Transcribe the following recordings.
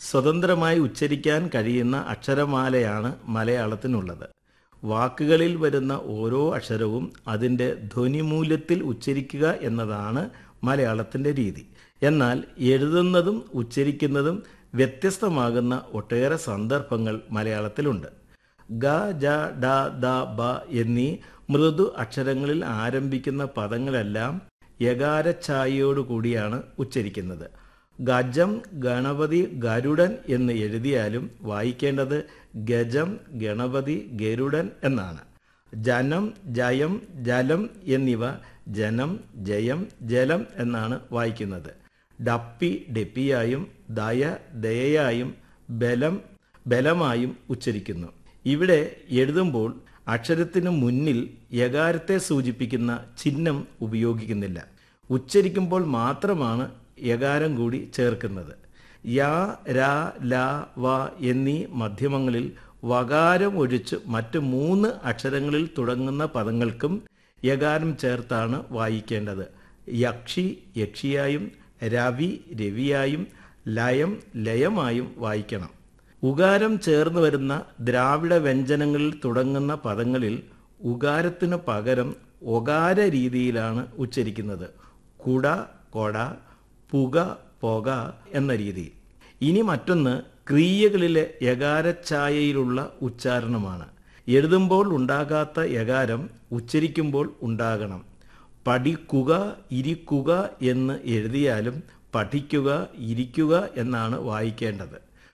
സ്വതന്ത്രമായി ഉച്ചരിക്കാൻ കഴിയുന്ന അക്ഷരമാലയാണ് മലയാളത്തിനുള്ളത് വാക്കുകളിൽ വരുന്ന ഓരോ അക്ഷരവും അതിൻ്റെ ധ്വനിമൂല്യത്തിൽ ഉച്ചരിക്കുക എന്നതാണ് മലയാളത്തിൻ്റെ രീതി എന്നാൽ എഴുതുന്നതും ഉച്ചരിക്കുന്നതും വ്യത്യസ്തമാകുന്ന ഒട്ടേറെ സന്ദർഭങ്ങൾ മലയാളത്തിലുണ്ട് ഗ ജ ഡ ദ ബ എന്നീ മൃദു അക്ഷരങ്ങളിൽ ആരംഭിക്കുന്ന പദങ്ങളെല്ലാം യകാരഛായയോടുകൂടിയാണ് ഉച്ചരിക്കുന്നത് ഗജം ഗണപതി ഗരുഡൻ എന്ന് എഴുതിയാലും വായിക്കേണ്ടത് ഗജം ഗണപതി ഗരുഡൻ എന്നാണ് ജനം ജയം ജലം എന്നിവ ജനം ജയം ജലം എന്നാണ് വായിക്കുന്നത് ഡപ്പി ഡെപ്പിയായും ദയ ദയയായും ബലം ബലമായും ഉച്ചരിക്കുന്നു ഇവിടെ എഴുതുമ്പോൾ അക്ഷരത്തിന് മുന്നിൽ യകാരത്തെ സൂചിപ്പിക്കുന്ന ചിഹ്നം ഉപയോഗിക്കുന്നില്ല ഉച്ചരിക്കുമ്പോൾ മാത്രമാണ് യകാരം കൂടി ചേർക്കുന്നത് യാ രാ ല വ എന്നീ മധ്യമങ്ങളിൽ വകാരം ഒഴിച്ച് മറ്റ് മൂന്ന് അക്ഷരങ്ങളിൽ തുടങ്ങുന്ന പദങ്ങൾക്കും യകാരം ചേർത്താണ് വായിക്കേണ്ടത് യക്ഷി യക്ഷിയായും രവി രവിയായും ലയം ലയമായും വായിക്കണം ഉകാരം ചേർന്ന് വരുന്ന ദ്രാവിഡ വ്യഞ്ജനങ്ങളിൽ തുടങ്ങുന്ന പദങ്ങളിൽ ഉകാരത്തിനു പകരം ഒകാര രീതിയിലാണ് ഉച്ചരിക്കുന്നത് കുട കൊട പുക പൊക എന്ന രീതിയിൽ ഇനി മറ്റൊന്ന് ക്രിയകളിലെ യകാരഛായയിലുള്ള ഉച്ചാരണമാണ് എഴുതുമ്പോൾ ഉണ്ടാകാത്ത യകാരം ഉച്ചരിക്കുമ്പോൾ ഉണ്ടാകണം പഠിക്കുക ഇരിക്കുക എന്ന് എഴുതിയാലും പഠിക്കുക ഇരിക്കുക എന്നാണ് വായിക്കേണ്ടത്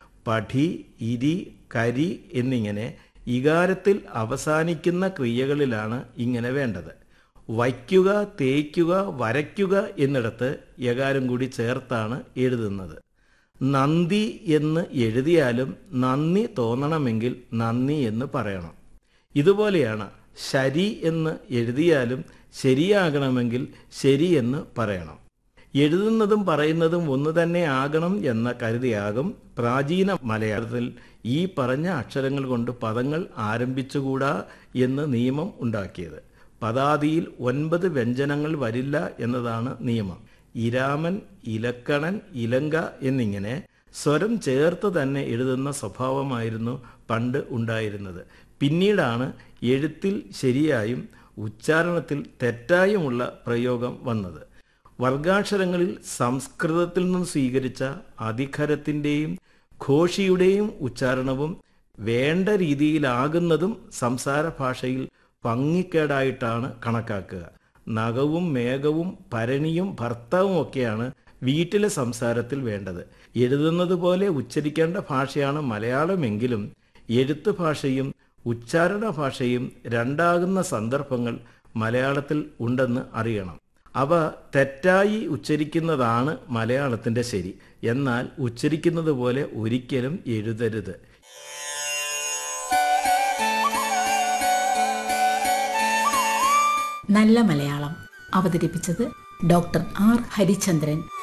പഠി ഇരി കരി എന്നിങ്ങനെ ഇകാരത്തിൽ അവസാനിക്കുന്ന ക്രിയകളിലാണ് ഇങ്ങനെ വേണ്ടത് വയ്ക്കുക തേയ്ക്കുക വരയ്ക്കുക എന്നിടത്ത് യകാരം കൂടി ചേർത്താണ് എഴുതുന്നത് നന്ദി എന്ന് എഴുതിയാലും നന്ദി തോന്നണമെങ്കിൽ നന്ദി എന്ന് പറയണം ഇതുപോലെയാണ് ശരി എന്ന് എഴുതിയാലും ശരിയാകണമെങ്കിൽ ശരി എന്ന് പറയണം എഴുതുന്നതും പറയുന്നതും ഒന്ന് തന്നെ ആകണം എന്ന കരുതിയാകും പ്രാചീന മലയാളത്തിൽ ഈ പറഞ്ഞ അക്ഷരങ്ങൾ കൊണ്ട് പദങ്ങൾ ആരംഭിച്ചുകൂടാ എന്ന് നിയമം ഉണ്ടാക്കിയത് പദാതിയിൽ ഒൻപത് വ്യഞ്ജനങ്ങൾ വരില്ല എന്നതാണ് നിയമം ഇരാമൻ ഇലക്കണൻ ഇലങ്ക എന്നിങ്ങനെ സ്വരം ചേർത്ത് തന്നെ എഴുതുന്ന സ്വഭാവമായിരുന്നു പണ്ട് ഉണ്ടായിരുന്നത് പിന്നീടാണ് എഴുത്തിൽ ശരിയായും ഉച്ചാരണത്തിൽ തെറ്റായുമുള്ള പ്രയോഗം വന്നത് വർഗാക്ഷരങ്ങളിൽ സംസ്കൃതത്തിൽ നിന്നും സ്വീകരിച്ച അധികരത്തിൻ്റെയും ഘോഷിയുടെയും ഉച്ചാരണവും വേണ്ട രീതിയിലാകുന്നതും സംസാര ഭാഷയിൽ ഭംഗിക്കേടായിട്ടാണ് കണക്കാക്കുക നഖവും മേഘവും ഭരണിയും ഭർത്താവും ഒക്കെയാണ് വീട്ടിലെ സംസാരത്തിൽ വേണ്ടത് എഴുതുന്നത് പോലെ ഉച്ചരിക്കേണ്ട ഭാഷയാണ് മലയാളമെങ്കിലും എഴുത്ത് ഭാഷയും ഉച്ചാരണ ഭാഷയും രണ്ടാകുന്ന സന്ദർഭങ്ങൾ മലയാളത്തിൽ ഉണ്ടെന്ന് അറിയണം അവ തെറ്റായി ഉച്ചരിക്കുന്നതാണ് മലയാളത്തിൻ്റെ ശരി എന്നാൽ ഉച്ചരിക്കുന്നത് പോലെ ഒരിക്കലും എഴുതരുത് നല്ല മലയാളം അവതരിപ്പിച്ചത് ഡോക്ടർ ആർ ഹരിചന്ദ്രൻ